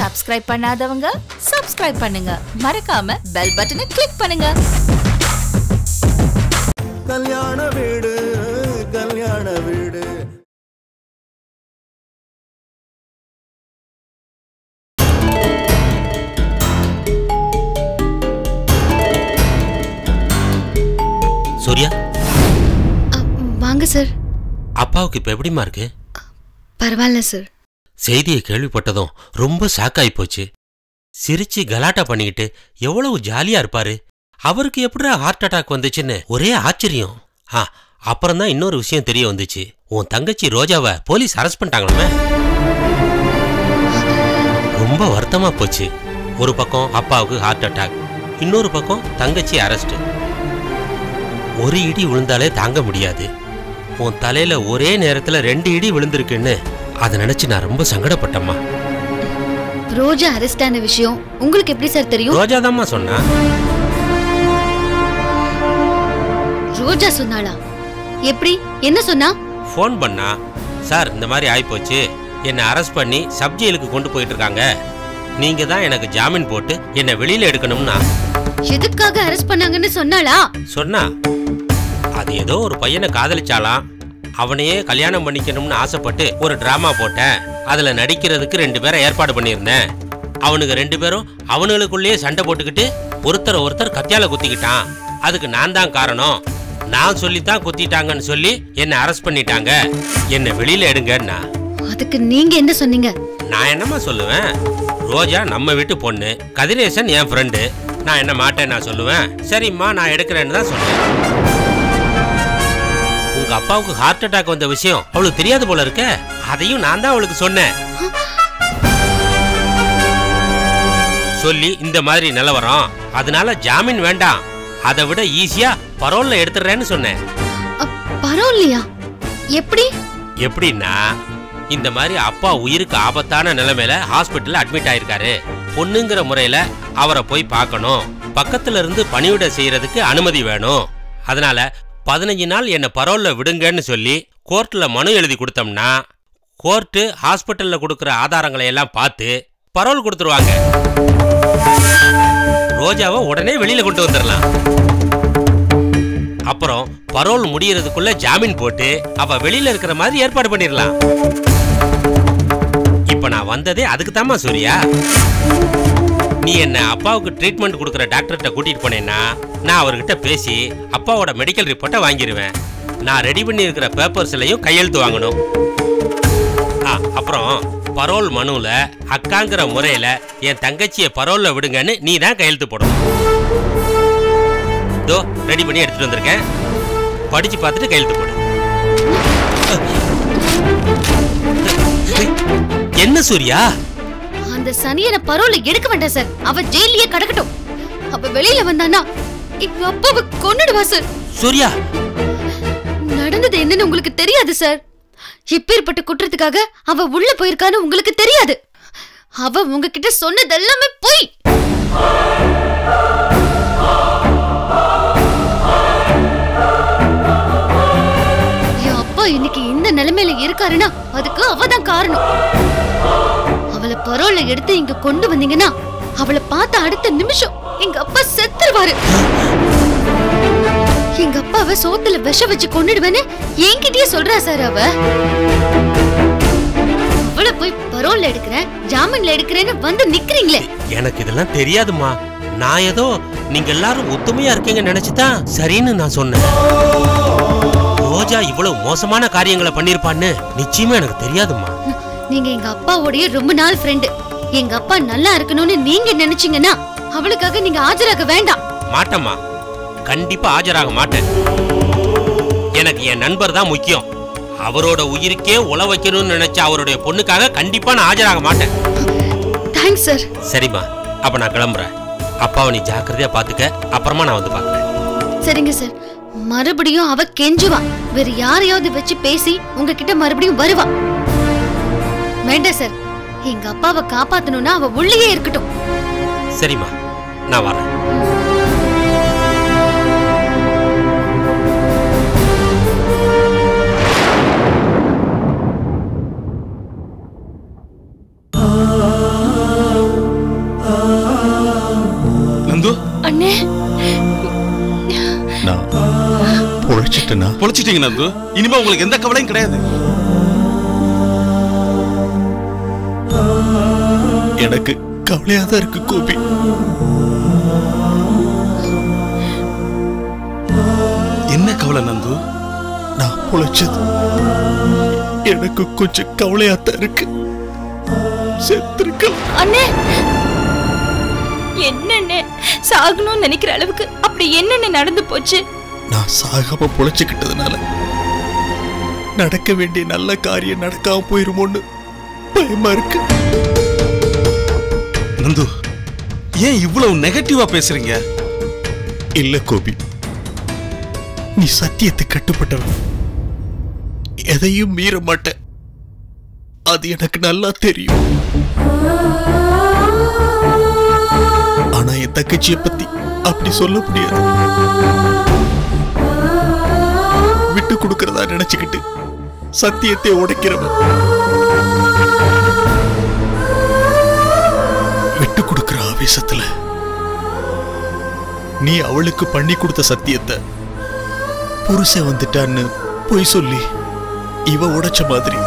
Subscribe பண்ணாதவங்க subscribe பண்ணுங்க மறக்காம பெல் பட்டனை கிளிக் பண்ணுங்க கல்யாண வீடு கல்யாண வீடு சூர்யா அ, வாங்க சார் அப்பாவுக்கு இப்ப எப்படிமா இருக்கு பரவாயில்ல சார் செய்தியை கேள்விப்பட்டதும் ரொம்ப ஷாக்காயி போச்சு சிரிச்சு கலாட்டா பண்ணிக்கிட்டு எவ்வளவு ஜாலியா இருப்பாரு அவருக்கு எப்படிடா ஹார்ட் அட்டாக் வந்துச்சுன்னு ஒரே ஆச்சரியம் ஆ அப்புறம் தான் இன்னொரு விஷயம் தெரிய வந்துச்சு உன் தங்கச்சி ரோஜாவை போலீஸ் அரெஸ்ட் பண்ணிட்டாங்களாமே ரொம்ப வருத்தமா போச்சு ஒரு பக்கம் அப்பாவுக்கு ஹார்ட் அட்டாக் இன்னொரு பக்கம் தங்கச்சி அரெஸ்ட் ஒரு இடி விழுந்தாலே தாங்க முடியாது உன் தலையில ஒரே நேரத்துல ரெண்டு இடி விழுந்திருக்குன்னு அதை நினைச்சு நான் ரொம்ப சங்கடப்பட்டம்மா ரோஜா அரெஸ்ட் ஆன விஷயம் உங்களுக்கு எப்படி சார் தெரியும் ரோஜா தாம்மா சொன்னா ரோஜா சொன்னாளா எப்படி என்ன சொன்னா ஃபோன் பண்ணா சார் இந்த மாதிரி ஆயிப்போச்சு என்னை அரெஸ்ட் பண்ணி சப் ஜெயிலுக்கு கொண்டு போயிட்டு இருக்காங்க நீங்க தான் எனக்கு ஜாமீன் போட்டு என்னை வெளியில எடுக்கணும்னா எதுக்காக அரெஸ்ட் பண்ணாங்கன்னு சொன்னாளா சொன்னா அது ஏதோ ஒரு பையனை காதலிச்சாலாம் அவனையே கல்யாணம் பண்ணிக்கணும்னு ஆசைப்பட்டு ஒரு டிராமா போட்டேன் அதுல நடிக்கிறதுக்கு ரெண்டு பேரை ஏற்பாடு பண்ணியிருந்தேன் அவனுங்க ரெண்டு பேரும் அவனுங்களுக்குள்ளேயே சண்டை போட்டுக்கிட்டு ஒருத்தர் ஒருத்தர் கத்தியால குத்திக்கிட்டான் அதுக்கு நான் தான் காரணம் நான் சொல்லித்தான் குத்திட்டாங்கன்னு சொல்லி என்னை அரெஸ்ட் பண்ணிட்டாங்க என்னை வெளியில எடுங்கன்னா அதுக்கு நீங்க என்ன சொன்னீங்க நான் என்னம்மா சொல்லுவேன் ரோஜா நம்ம வீட்டு பொண்ணு கதிரேசன் என் ஃப்ரெண்டு நான் என்ன மாட்டேன் நான் சொல்லுவேன் சரிம்மா நான் எடுக்கிறேன்னு தான் சொன்னேன் உங்க அப்பாவுக்கு ஹார்ட் அட்டாக் வந்த விஷயம் அவளுக்கு தெரியாது போல இருக்க அதையும் நான் தான் அவளுக்கு சொன்னேன் சொல்லி இந்த மாதிரி நிலவரம் அதனால ஜாமீன் வேண்டாம் அதை விட ஈஸியா பரோல்ல எடுத்துடுறேன்னு சொன்னேன் அ, பரவாயில்லையா எப்படி எப்படின்னா இந்த மாதிரி அப்பா உயிருக்கு ஆபத்தான நிலைமையில ஹாஸ்பிட்டல்ல அட்மிட் ஆயிருக்காரு பொண்ணுங்கிற முறையில அவரை போய் பார்க்கணும் பக்கத்துல இருந்து பணிவிட செய்யறதுக்கு அனுமதி வேணும் அதனால பதினஞ்சு நாள் என்னை பரோல்ல விடுங்கன்னு சொல்லி கோர்ட்ல மனு எழுதி கொடுத்தோம்னா கோர்ட்டு ஹாஸ்பிட்டல்ல கொடுக்குற ஆதாரங்களை எல்லாம் பார்த்து பரோல் கொடுத்துருவாங்க ரோஜாவை உடனே வெளியில கொண்டு வந்துடலாம் அப்புறம் பரோல் முடியறதுக்குள்ள ஜாமீன் போட்டு அவ வெளியில இருக்கிற மாதிரி ஏற்பாடு பண்ணிடலாம் இப்ப நான் வந்ததே அதுக்கு தாமா சூர்யா நீ என்ன அப்பாவுக்கு ட்ரீட்மெண்ட் கொடுக்குற டாக்டர்கிட்ட கூட்டிட்டு போனேன்னா நான் அவர்கிட்ட பேசி அப்பாவோட மெடிக்கல் ரிப்போர்ட்டை வாங்கிடுவேன் நான் ரெடி பண்ணி இருக்கிற பேப்பர்ஸ்லயும் கையெழுத்து வாங்கணும் ஆ, அப்புறம் பரோல் மனுல அக்காங்கிற முறையில என் தங்கச்சியை பரோல்ல விடுங்கன்னு நீ தான் கையெழுத்து போடணும் இதோ ரெடி பண்ணி எடுத்துட்டு வந்திருக்கேன் படிச்சு பார்த்துட்டு கையெழுத்து போடு என்ன சூர்யா அந்த சனியனை பரோல எடுக்க வேண்டாம் சார் அவ ஜெயிலியே கடக்கட்டும் அவ வெளியில வந்தானா எங்க அப்பாவை கொன்னுடுவா சார் சூர்யா நடந்தது என்னன்னு உங்களுக்கு தெரியாது சார் இப்பேற்பட்ட குற்றத்துக்காக அவ உள்ள போயிருக்கான்னு உங்களுக்கு தெரியாது அவ உங்ககிட்ட சொன்னது எல்லாமே பொய் என் அப்பா இன்னைக்கு இந்த நிலைமையில இருக்காருன்னா அதுக்கு அவ தான் காரணம் அவளை பரோல எடுத்து இங்க கொண்டு வந்தீங்கன்னா அவளை பார்த்த அடுத்த நிமிஷம் எங்க அப்பா செத்துருவாரு எங்க அப்பாவை சோத்துல விஷ வச்சு கொன்னுடுவேன்னு என்கிட்டயே சொல்றா சார் அவ அவளை போய் பரோல்ல எடுக்கிறேன் ஜாமீன்ல எடுக்கிறேன்னு வந்து நிக்கிறீங்களே எனக்கு இதெல்லாம் தெரியாதுமா நான் ஏதோ நீங்க எல்லாரும் ஒத்துமையா இருக்கீங்கன்னு நினைச்சுதான் சரின்னு நான் சொன்னேன் ரோஜா இவ்வளவு மோசமான காரியங்களை பண்ணிருப்பான்னு நிச்சயமா எனக்கு தெரியாதுமா நீங்க எங்க அப்பாவோடய ரொம்ப நாள் ஃப்ரெண்டு எங்க அப்பா நல்லா இருக்கணும்னு நீங்க நினைச்சீங்கன்னா அவளுக்காக நீங்க ஆஜராக வேண்டாம் மாட்டேம்மா கண்டிப்பா ஆஜராக மாட்டேன் எனக்கு என் நண்பர் தான் முக்கியம் அவரோட உயிருக்கே உழ வைக்கணும்னு நினைச்ச அவருடைய பொண்ணுக்காக கண்டிப்பா நான் ஆஜராக மாட்டேன் தேங்க்ஸ் சார் சரிம்மா அப்ப நான் கிளம்புறேன் அப்பாவை நீ ஜாக்கிரதையா பாத்துக்க அப்புறமா நான் வந்து பாக்குறேன் சரிங்க சார் மறுபடியும் அவ கெஞ்சுவா வேற யாரையாவது வச்சு பேசி உங்ககிட்ட மறுபடியும் வருவா வேண்டாம் சார் எங்க அப்பாவை காப்பாத்தணும்னா அவ உள்ளேயே இருக்கட்டும் சரிம்மா நான் வரேன் பொழைச்சிட்டேனா பொழைச்சிட்டீங்க நந்து இனிமே உங்களுக்கு எந்த கவலையும் கிடையாது எனக்கு கவலையா தான் இருக்கு கோபி என்ன கவலை நந்து நான் பொழைச்சது எனக்கு கொஞ்சம் கவலையா தான் இருக்கு செத்துருக்கலாம் அண்ணே என்னண்ணே சாகணும்னு நினைக்கிற அளவுக்கு அப்படி என்னென்ன நடந்து போச்சு நான் சாகாம பொழைச்சுக்கிட்டதுனால நடக்க வேண்டிய நல்ல காரியம் நடக்காம போயிருமோன்னு பயமா இருக்கு நந்து ஏன் இவ்வளவு நெகட்டிவா பேசுறீங்க இல்ல கோபி நீ சத்தியத்தை கட்டுப்பட்டவன் எதையும் மீற மாட்ட அது எனக்கு நல்லா தெரியும் ஆனா என் தங்கச்சிய பத்தி அப்படி சொல்ல முடியாது விட்டு கொடுக்கறதா நினைச்சுக்கிட்டு சத்தியத்தை உடைக்கிறவன் விட்டு கொடுக்கிற ஆவேசத்துல நீ அவளுக்கு பண்ணி கொடுத்த சத்தியத்தை புருஷன் வந்துட்டான்னு பொய் சொல்லி இவ உடைச்ச மாதிரி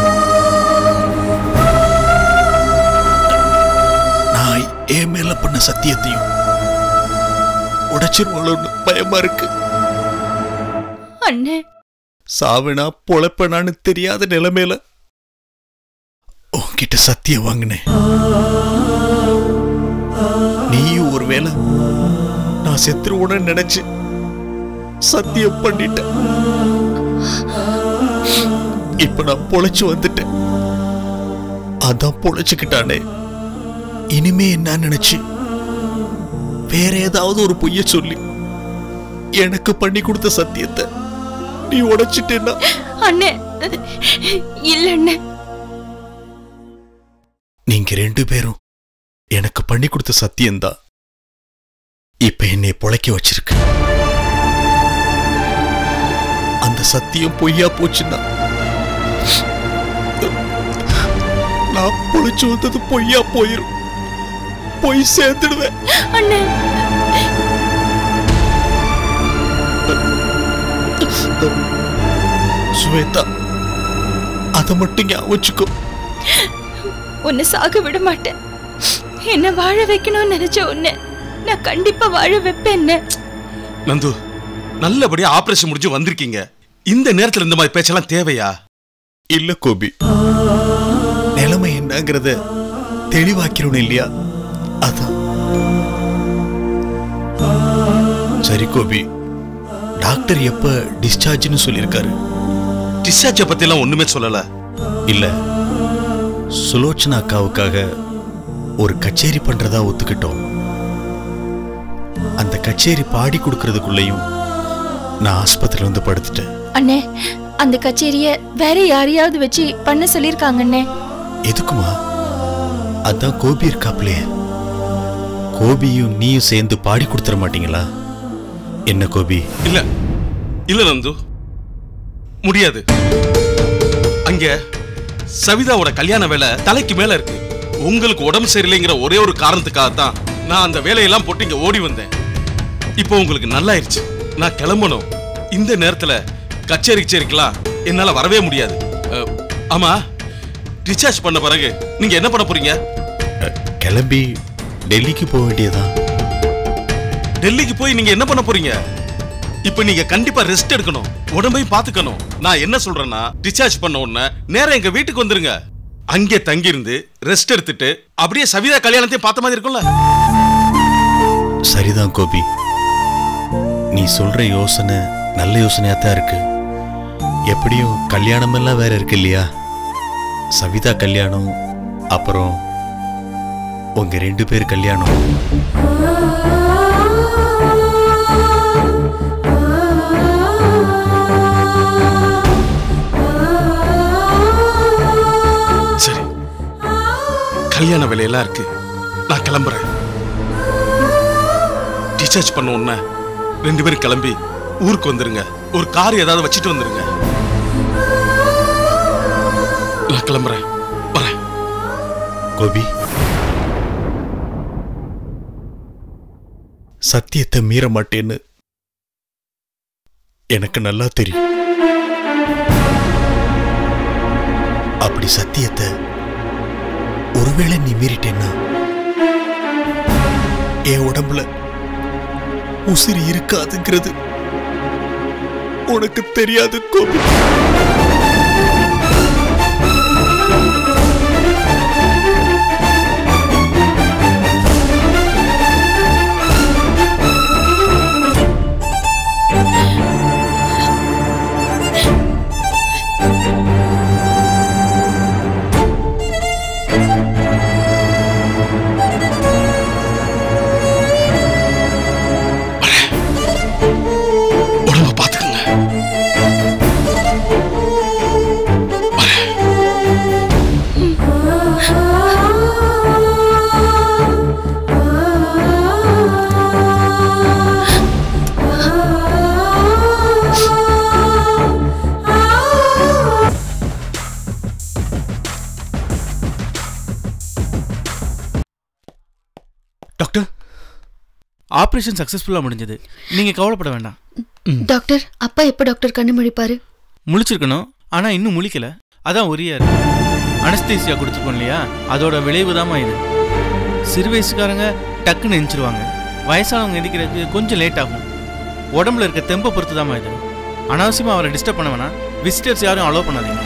நான் என் மேல பண்ண சத்தியத்தையும் உடைச்சிருவாளோன்னு பயமா இருக்கு அண்ணே சாவனா பொழப்பனான்னு தெரியாத நிலைமையில உன்கிட்ட சத்தியம் வாங்கினேன் நீயும் ஒருவேளை நான் செத்துருவோன்னு நினைச்சு சத்தியம் பண்ணிட்டேன் இப்ப நான் பொழைச்சு வந்துட்டேன் அதான் பொழைச்சுக்கிட்டானே இனிமே என்ன நினைச்சு வேற ஏதாவது ஒரு பொய்ய சொல்லி எனக்கு பண்ணி கொடுத்த சத்தியத்தை நீ உடைச்சிட்டேன்னா அண்ணே இல்ல அண்ணே நீங்க ரெண்டு பேரும் எனக்கு பண்ணி கொடுத்த சத்தியம்தான் இப்ப என்னை பொழைக்க வச்சிருக்கு அந்த சத்தியம் பொய்யா போச்சுன்னா நான் பொழைச்சு வந்தது பொய்யா போயிரும் பொய் சேர்த்துடுவேன் அண்ணே சுவேதா அதை மட்டும் ஞாபகம் வச்சுக்கோ உன்னை சாக விட மாட்டேன் என்ன வாழ வைக்கணும்னு நினைச்ச உன்னை நான் கண்டிப்பா வாழ வைப்பேன் என்ன நந்து நல்லபடியா ஆபரேஷன் முடிஞ்சு வந்திருக்கீங்க இந்த நேரத்துல இந்த மாதிரி பேச்செல்லாம் தேவையா இல்ல கோபி நிலைமை என்னங்கிறத தெளிவாக்கிறோம் இல்லையா அதான் சரி கோபி டாக்டர் எப்ப டிஸ்சார்ஜ்னு சொல்லியிருக்காரு டிஸ்சார்ஜ பத்தி எல்லாம் ஒண்ணுமே சொல்லல இல்ல சுலோச்சனா அக்காவுக்காக ஒரு கச்சேரி பண்றதா ஒத்துக்கிட்டோம் அந்த கச்சேரி பாடி கொடுக்கறதுக்குள்ளேயும் நான் ஆஸ்பத்திரியில வந்து படுத்துட்டேன் அண்ணே அந்த கச்சேரிய வேற யாரையாவது வச்சு பண்ண சொல்லிருக்காங்க அண்ணே எதுக்குமா அதான் கோபி இருக்காப்லே கோபியும் நீயும் சேர்ந்து பாடி கொடுத்துட மாட்டீங்களா என்ன கோபி இல்ல இல்ல நந்து முடியாது அங்க சவிதாவோட கல்யாண வேலை தலைக்கு மேல இருக்கு உங்களுக்கு உடம்பு சரியில்லைங்கிற ஒரே ஒரு காரணத்துக்காக தான் நான் அந்த வேலையெல்லாம் போட்டு இங்க ஓடி வந்தேன் இப்போ உங்களுக்கு நல்லாயிருச்சு நான் கிளம்பணும் இந்த நேரத்துல கச்சேரி கச்சேரிக்கலாம் என்னால வரவே முடியாது அஹ், ஆமா டிஸ்சார்ஜ் பண்ண பிறகு நீங்க என்ன பண்ண போறீங்க கிளம்பி டெல்லிக்கு போக வேண்டியதான் டெல்லிக்கு போய் நீங்க என்ன பண்ண போறீங்க இப்போ நீங்க கண்டிப்பா ரெஸ்ட் எடுக்கணும் உடம்பையும் பாத்துக்கணும் நான் என்ன சொல்றேன்னா டிஸ்சார்ஜ் பண்ண உடனே நேரா எங்க வீட்டுக்கு வந்துருங்க அங்கே தங்கி இருந்து ரெஸ்ட் எடுத்துட்டு அப்படியே சவிதா கல்யாணத்தையும் பார்த்த மாதிரி இருக்கும்ல சரிதான் கோபி நீ சொல்ற யோசனை நல்ல யோசனையா தான் இருக்கு எப்படியும் கல்யாணம் எல்லாம் வேற இருக்கு இல்லையா சவிதா கல்யாணம் அப்புறம் உங்க ரெண்டு பேர் கல்யாணம் சரி கல்யாண வேலையெல்லாம் இருக்கு நான் கிளம்புறேன் டிஸ்சார்ஜ் பண்ண உடனே ரெண்டு பேரும் கிளம்பி ஊருக்கு வந்துருங்க ஒரு கார் ஏதாவது வச்சுட்டு வந்துருங்க நான் கிளம்புறேன் வரேன் கோபி சத்தியத்தை மீற மாட்டேன்னு எனக்கு நல்லா தெரியும் அப்படி சத்தியத்தை ஒருவேளை நீ மீறிட்டேன்னா என் உடம்புல உசிறு இருக்காதுங்கிறது உனக்கு தெரியாது கோபி உடம்ப பாத்துக்கங்க டாக்டர் ஆப்ரேஷன் சக்ஸஸ்ஃபுல்லாக முடிஞ்சது நீங்கள் கவலைப்பட வேண்டாம் டாக்டர் அப்பா எப்ப டாக்டர் கண்ணு முழிப்பாரு முழிச்சிருக்கணும் ஆனால் இன்னும் முழிக்கல அதான் ஒரியா இருக்கு அனஸ்தீசியா கொடுத்துருக்கோம் இல்லையா அதோட விளைவு இது சிறு வயசுக்காரங்க டக்குன்னு எந்திரிச்சிருவாங்க வயசானவங்க எந்திக்கிறதுக்கு கொஞ்சம் லேட் ஆகும் உடம்புல இருக்க தெம்பை பொறுத்து இது அனாவசியமாக அவரை டிஸ்டர்ப் பண்ண வேணாம் விசிட்டர்ஸ் யாரும் அலோவ் பண்ணாதீங்க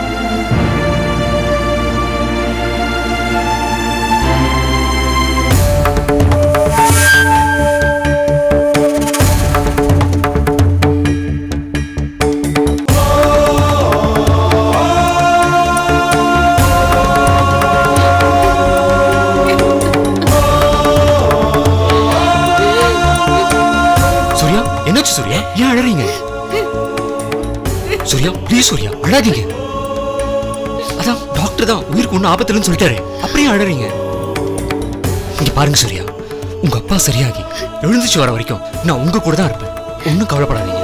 சூர்யா என்னாச்சு சூர்யா ஏன் அழறீங்க சூர்யா ப்ளீஸ் சூர்யா அழாதீங்க அதான் டாக்டர் தான் உயிருக்கு ஒன்றும் ஆபத்துலன்னு சொல்லிட்டாரு அப்படியே அழறீங்க இங்க பாருங்க சூர்யா உங்க அப்பா சரியாகி எழுந்துச்சு வர வரைக்கும் நான் உங்க கூட தான் இருப்பேன் ஒன்றும் கவலைப்படாதீங்க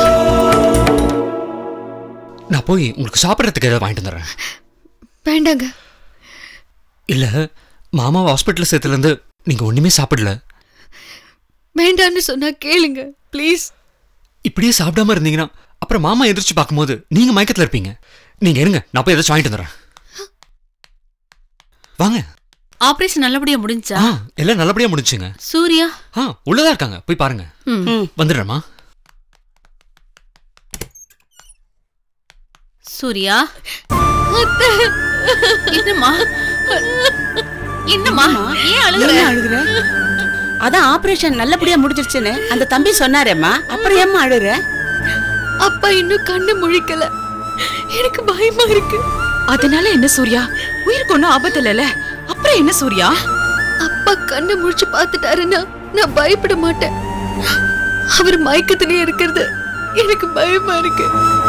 நான் போய் உங்களுக்கு சாப்பிட்றதுக்கு ஏதாவது வாங்கிட்டு வந்துடுறேன் வேண்டாங்க இல்ல மாமாவை ஹாஸ்பிட்டல் சேர்த்துலேருந்து நீங்க ஒண்ணுமே சாப்பிடல வேண்டான்னு சொன்னா கேளுங்க ப்ளீஸ் இப்படியே சாப்பிடாம இருந்தீங்கன்னா அப்புறம் மாமா எதிர்த்து பார்க்கும்போது நீங்க மயக்கத்துல இருப்பீங்க நீங்க இருங்க நான் போய் ஏதாச்சும் வாங்கிட்டு வந்துடுறேன் வாங்க ஆபரேஷன் நல்லபடியா முடிஞ்சா ஆ எல்லாம் நல்லபடியா முடிஞ்சுங்க சூர்யா ஆ உள்ளதா இருக்காங்க போய் பாருங்க ம். வந்துடுறேம்மா சூர்யா என்னம்மா என்னம்மா ஏன் அழுகுற ஏன் அழுகுற அதான் ஆபரேஷன் நல்லபடியா முடிஞ்சிருச்சுன்னு அந்த தம்பி சொன்னாரேம்மா அப்புறம் ஏம்மா அழுகுற அப்பா இன்னும் கண்ணு முழிக்கல எனக்கு பயமா இருக்கு அதனால என்ன சூர்யா உயிருக்கு ஒன்றும் ஆபத்து இல்லைல்ல அப்புறம் என்ன சூர்யா அப்பா கண்ணு முழிச்சு பார்த்துட்டாருன்னா நான் பயப்பட மாட்டேன் அவர் மயக்கத்திலே இருக்கிறது எனக்கு பயமா இருக்கு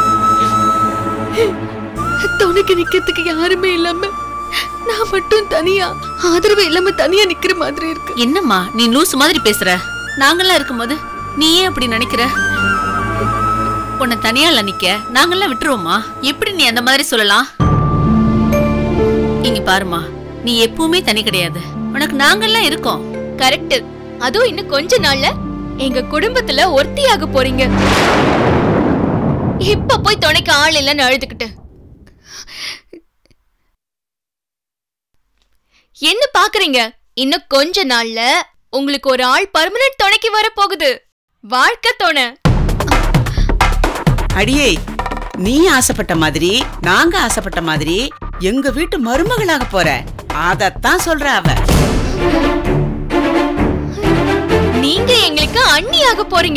துணைக்கு நிக்கிறதுக்கு யாருமே இல்லாம நான் மட்டும் தனியா ஆதரவு இல்லாம தனியா நிக்கிற மாதிரி இருக்கு என்னம்மா நீ லூசு மாதிரி பேசுற நாங்கெல்லாம் இருக்கும்போது நீ ஏன் அப்படி நினைக்கிற உன்னை தனியால நிக்க நாங்கெல்லாம் விட்டுருவோமா எப்படி நீ அந்த மாதிரி சொல்லலாம் இங்க பாருமா நீ எப்பவுமே தனி கிடையாது உனக்கு நாங்கெல்லாம் இருக்கோம் கரெக்ட் அதுவும் இன்னும் கொஞ்ச நாள்ல எங்க குடும்பத்துல ஒருத்தியாக போறீங்க இப்ப போய் துணைக்கு ஆள் இல்லைன்னு அழுதுகிட்டு என்ன பாக்குறீங்க இன்னும் கொஞ்ச நாள்ல உங்களுக்கு ஒரு ஆள் பர்மனன்ட் துணைக்கு வர போகுது வாழ்க்கை துணை அடியே நீ ஆசைப்பட்ட மாதிரி நாங்க ஆசைப்பட்ட மாதிரி எங்க வீட்டு மருமகளாக போற அதத்தான் சொல்ற அவ நீங்க எங்களுக்கு அண்ணியாக போறீங்க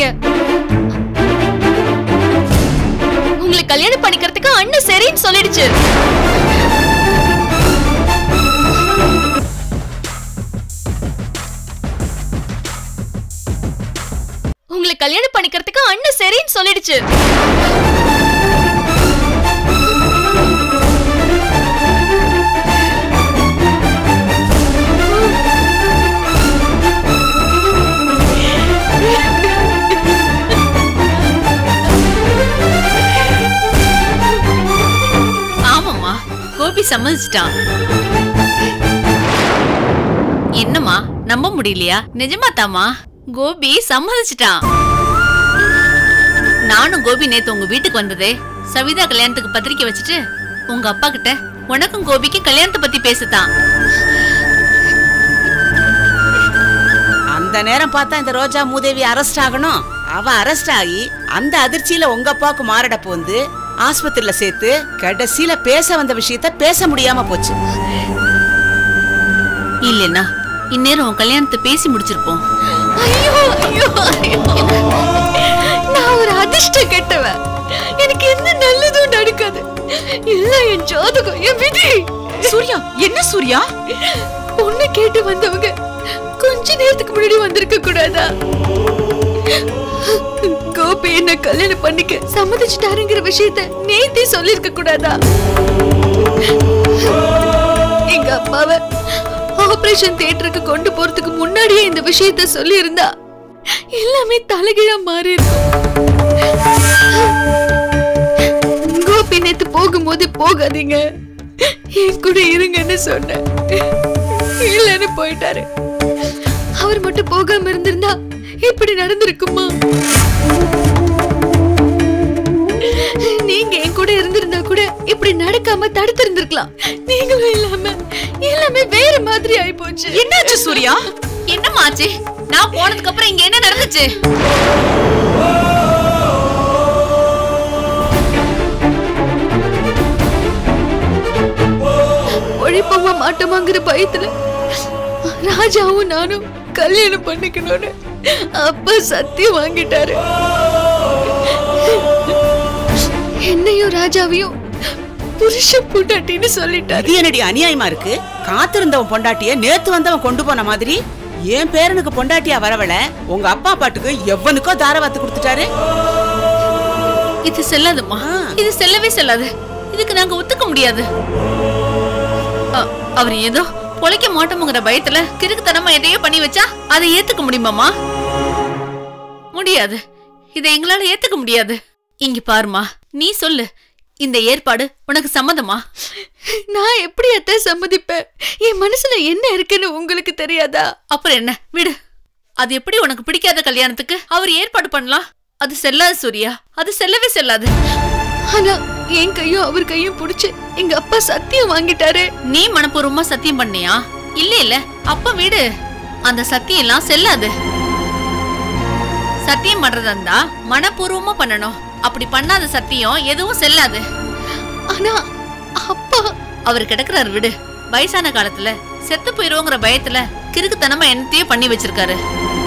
உங்களை கல்யாணம் பண்ணிக்கிறதுக்கு அண்ணன் சரின்னு சொல்லிடுச்சு உங்களை கல்யாணம் பண்ணிக்கிறதுக்கு அண்ணன் சரின்னு சொல்லிடுச்சு ஆமாம்மா கோபி சம்மதிச்சிட்டான் என்னம்மா நம்ப முடியலையா நிஜமா தாமா கோபி சம்மதிச்சிட்டான் நானும் கோபி நேத்து உங்க வீட்டுக்கு வந்ததே சவிதா கல்யாணத்துக்கு பத்திரிக்கை வச்சுட்டு உங்க அப்பா கிட்ட உனக்கும் கோபிக்கு கல்யாணத்தை பத்தி பேசுதான் அந்த நேரம் பார்த்தா இந்த ரோஜா மூதேவி அரெஸ்ட் ஆகணும் அவ அரெஸ்ட் ஆகி அந்த அதிர்ச்சியில உங்க அப்பாவுக்கு மாரடைப்பு வந்து ஆஸ்பத்திரியில சேர்த்து கடைசியில பேச வந்த விஷயத்த பேச முடியாம போச்சு இல்லைன்னா இந்நேரம் உன் கல்யாணத்தை பேசி முடிச்சிருப்போம் ஐயோ ஐயோ ஐயோ. நான் ஒரு அதிர்ஷ்ட கெட்டவன் எனக்கு எந்த நல்லதும் நடக்காது எல்லாம் என் ஜாதகம் என் விதி சூர்யா என்ன சூர்யா பொண்ணு கேட்டு வந்தவங்க கொஞ்ச நேரத்துக்கு முன்னாடி வந்திருக்க கூடாதா கோபி என்ன கல்யாணம் பண்ணிக்க சம்மதிச்சுட்டாருங்கிற விஷயத்த நேத்தே சொல்லிருக்க கூடாதா எங்க அப்பாவை ஆபரேஷன் தியேட்டருக்கு கொண்டு போறதுக்கு முன்னாடியே இந்த விஷயத்த சொல்லி இருந்தா எல்லாமே தலைகீழா மாறி இருக்கும் கோபி நேத்து போகும்போது போகாதீங்க என் கூட இருங்கன்னு சொன்னேன் இல்லைன்னு போயிட்டாரு அவர் மட்டும் போகாம இருந்திருந்தா இப்படி நடந்திருக்குமா நீங்க என் கூட இருந்திருந்தா கூட இப்படி நடக்காம தடுத்து இருந்திருக்கலாம் நீங்களும் இல்லாம எல்லாமே வேற மாதிரி ஆயிப்போச்சு என்னாச்சு சூர்யா என்னம்மா ஆச்சு நான் போனதுக்கு அப்புறம் இங்க என்ன நடந்துச்சு ஒழிப்போமா மாட்டோமாங்கிற பயத்துல ராஜாவும் நானும் கல்யாணம் பண்ணிக்கணும்னு அப்பா சத்தியம் வாங்கிட்டாரு என்னையும் ராஜாவையும் புருஷ பொண்டாட்டின்னு சொல்லிட்டாரு இது என்னடி அநியாயமா இருக்கு காத்திருந்தவன் பொண்டாட்டிய நேத்து வந்தவன் கொண்டு போன மாதிரி என் பேரனுக்கு பொண்டாட்டியா வரவள உங்க அப்பா பாட்டுக்கு எவ்வனுக்கோ தாரவாத்து கொடுத்துட்டாரு இது செல்லாதும்மா இது செல்லவே செல்லாது இதுக்கு நாங்க ஒத்துக்க முடியாது அ- அவர் ஏதோ பொழைக்க மாட்டோமுங்கிற பயத்துல கிறுக்குத்தனமா எதையோ பண்ணி வச்சா அதை ஏத்துக்க முடியுமாமா முடியாது இதை எங்களால ஏத்துக்க முடியாது இங்க பாருமா நீ சொல்லு இந்த ஏற்பாடு உனக்கு சம்மதமா நான் எப்படி அத்தை சம்மதிப்பேன் என் மனசுல என்ன இருக்குன்னு உங்களுக்கு தெரியாதா அப்புறம் என்ன விடு அது எப்படி உனக்கு பிடிக்காத கல்யாணத்துக்கு அவர் ஏற்பாடு பண்ணலாம் அது செல்லாது சூர்யா அது செல்லவே செல்லாது ஆனா என் கையும் அவர் கையும் புடிச்சு எங்க அப்பா சத்தியம் வாங்கிட்டாரு நீ மனப்பூர்வமா சத்தியம் பண்ணியா இல்ல இல்ல அப்ப விடு அந்த சத்தியம் எல்லாம் செல்லாது சத்தியம் பண்றதா இருந்தா மனப்பூர்வமா பண்ணணும் அப்படி பண்ணாத சத்தியம் எதுவும் செல்லாது ஆனா அப்பா அவர் கிடக்குறாரு விடு வயசான காலத்துல செத்து போயிருவோங்கிற பயத்துல கிறுக்குத்தனமா என்னத்தையோ பண்ணி வச்சிருக்காரு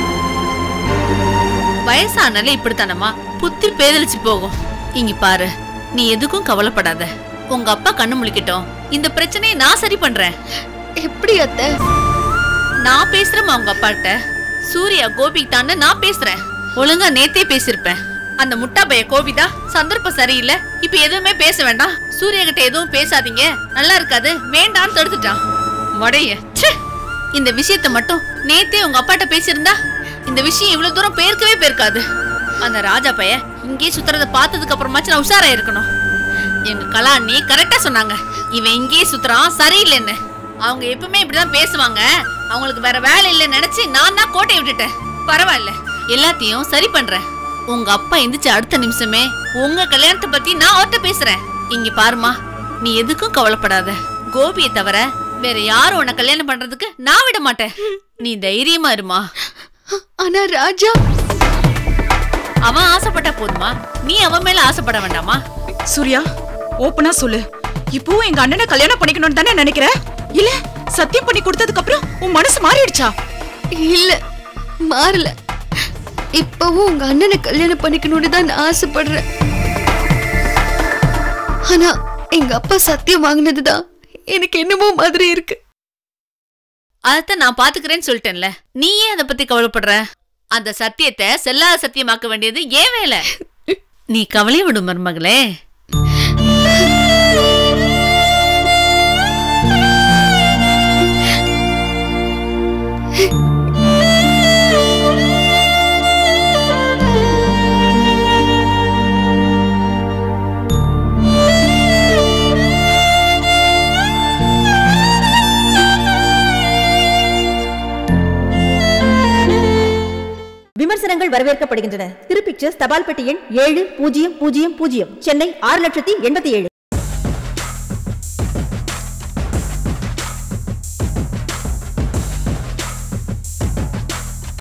வயசானாலே இப்படித்தனமா புத்தி பேதலிச்சு போகும் இங்க பாரு நீ எதுக்கும் கவலைப்படாத உங்க அப்பா கண்ணு முழிக்கட்டும் இந்த பிரச்சனையை நான் சரி பண்றேன் எப்படி அத்தை நான் பேசுறேன் உங்க அப்பாட்ட சூர்யா கோபித்தான்னு நான் பேசுறேன் ஒழுங்கா நேத்தே பேசிருப்பேன் அந்த முட்டா பைய கோபிதா சந்தர்ப்பம் சரியில்லை இப்ப எதுவுமே பேச வேண்டாம் சூர்யா கிட்ட எதுவும் பேசாதீங்க நல்லா இருக்காது வேண்டான்னு தடுத்துட்டான் மடைய ச்சே! இந்த விஷயத்த மட்டும் நேத்தே உங்க அப்பாட்ட பேசியிருந்தா இந்த விஷயம் இவ்வளவு தூரம் பேர்க்கவே பேர்க்காது அந்த ராஜா பைய இங்கே சுத்துறத பார்த்ததுக்கு அப்புறமாச்சும் நான் உஷாரா இருக்கணும் எங்க கலா அண்ணி கரெக்டா சொன்னாங்க இவன் இங்கேயே சுத்துறான் சரியில்லைன்னு அவங்க எப்பவுமே இப்படிதான் பேசுவாங்க அவங்களுக்கு வேற வேலை இல்லைன்னு நினைச்சு நான் தான் கோட்டையை விட்டுட்டேன் பரவாயில்ல எல்லாத்தையும் சரி பண்றேன் உங்க அப்பா எந்திரிச்ச அடுத்த நிமிஷமே உங்க கல்யாணத்தை பத்தி நான் அவர்கிட்ட பேசுறேன் இங்க பாருமா நீ எதுக்கும் கவலைப்படாத கோபியை தவிர வேற யாரும் உன்னை கல்யாணம் பண்றதுக்கு நான் விட மாட்டேன் நீ தைரியமா இருமா ஆனா ராஜா அவன் ஆசைப்பட்டா போதுமா நீ அவன் மேல ஆசைப்பட வேண்டாமா சூர்யா ஓப்பனா சொல்லு இப்பவும் எங்க அண்ணனை கல்யாணம் பண்ணிக்கணும்னு தானே நினைக்கிற இல்ல சத்தியம் பண்ணி கொடுத்ததுக்கு அப்புறம் உன் மனசு மாறிடுச்சா இல்ல மாறல இப்பவும் உங்க அண்ணனை கல்யாணம் பண்ணிக்கணும்னு தான் நான் ஆசைப்படுறேன் ஆனா எங்க அப்பா சத்தியம் வாங்கினதுதான் எனக்கு என்னமோ மாதிரி இருக்கு அதத்தான் நான் பாத்துக்கிறேன்னு சொல்லிட்டேன்ல நீ ஏன் அதை பத்தி கவலைப்படுற அந்த சத்தியத்தை செல்லாத சத்தியமாக்க வேண்டியது ஏன் வேலை நீ கவலைய விடும் மருமகளே விமர்சனங்கள் வரவேற்கப்படுகின்றன திருப்பி பிக்சர்ஸ் தபால் பெட்டி எண் ஏழு பூஜ்ஜியம் பூஜ்ஜியம் பூஜ்ஜியம் சென்னை ஆறு லட்சத்தி எண்பத்தி ஏழு